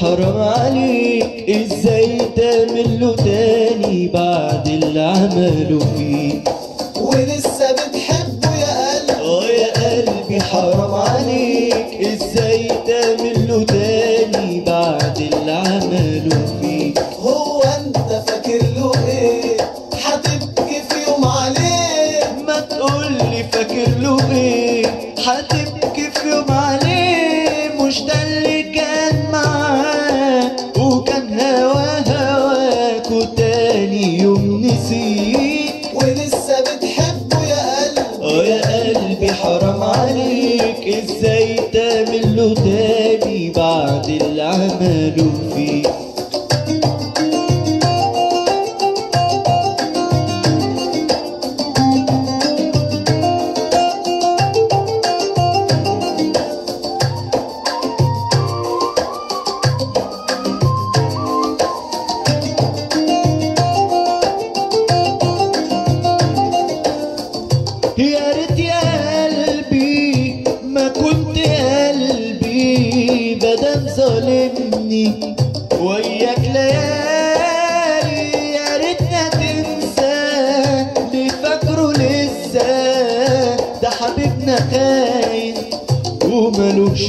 حرام عليك ازاي تعمل له تاني بعد اللي عمله فيك ولسه بتحبه يا قلبي اه يا قلبي حرام عليك ازاي تعمل له تاني بعد اللي عمله فيك هو انت فاكر له ايه هتبكي في يوم عليه ما تقولي فاكر له ايه هتبكي في يوم عليه مش ده اللي كان معاك وكان هوا هواك وتاني يوم نسيك ولسه بتحبه يا قلبي اه يا قلبي حرام عليك ازاي تعمل له تاني بعد اللي عمله فيك يا ريت يا قلبي ما كنت قلبي بدل ظالمني وياك ليالي يا ريتنا تنسى اللي فاكره لسه ده حبيبنا خاين وملوش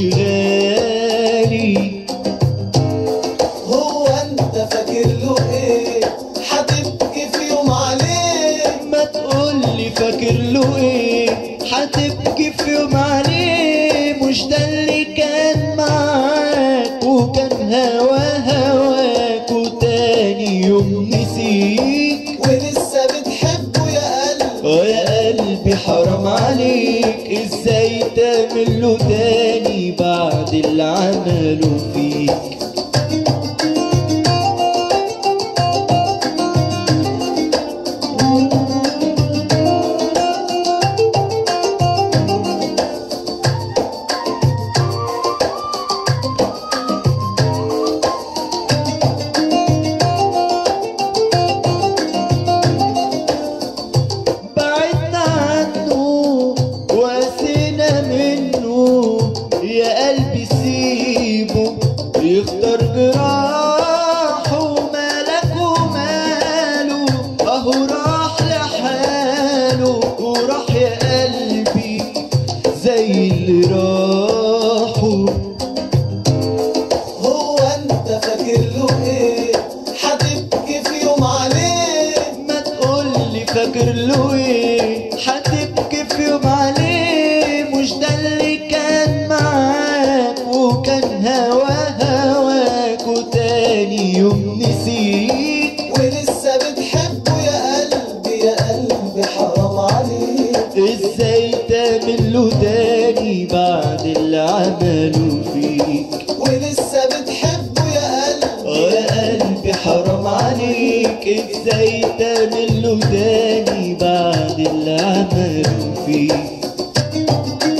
غالي هو انت فاكر له ايه هتبكي في يوم عليه ما تقولي فاكر له ايه هتبكي في يوم عليه مش ده اللي كان معاك وكان هوا هواك وتاني يوم نسيك ولسه بتحبه يا قلبي اه يا قلبي حرام عليك ازاي تعمل له تاني بعد اللي عمله فيك بعدنا عنه واسينا منه يا قلبي سيبه يختار جراحه مالك وماله اهو راح لحاله وراح يا قلبي زي اللي راحوا هو انت فاكر له ايه هتبكي في يوم عليه ما تقولي فاكر له ايه هتبكي في يوم عليه مش ده اللي كان معاك وكان هوا هواك وتاني يوم نسيك ولسه بتحبه يا قلبي يا قلبي حرام عليك ازاي تعمل له تاني بعد اللي عمله فيك ولسه بتحبه يا قلبي اه يا قلبي حرام عليك ازاي تعمل له تاني بعد اللي عمله فيك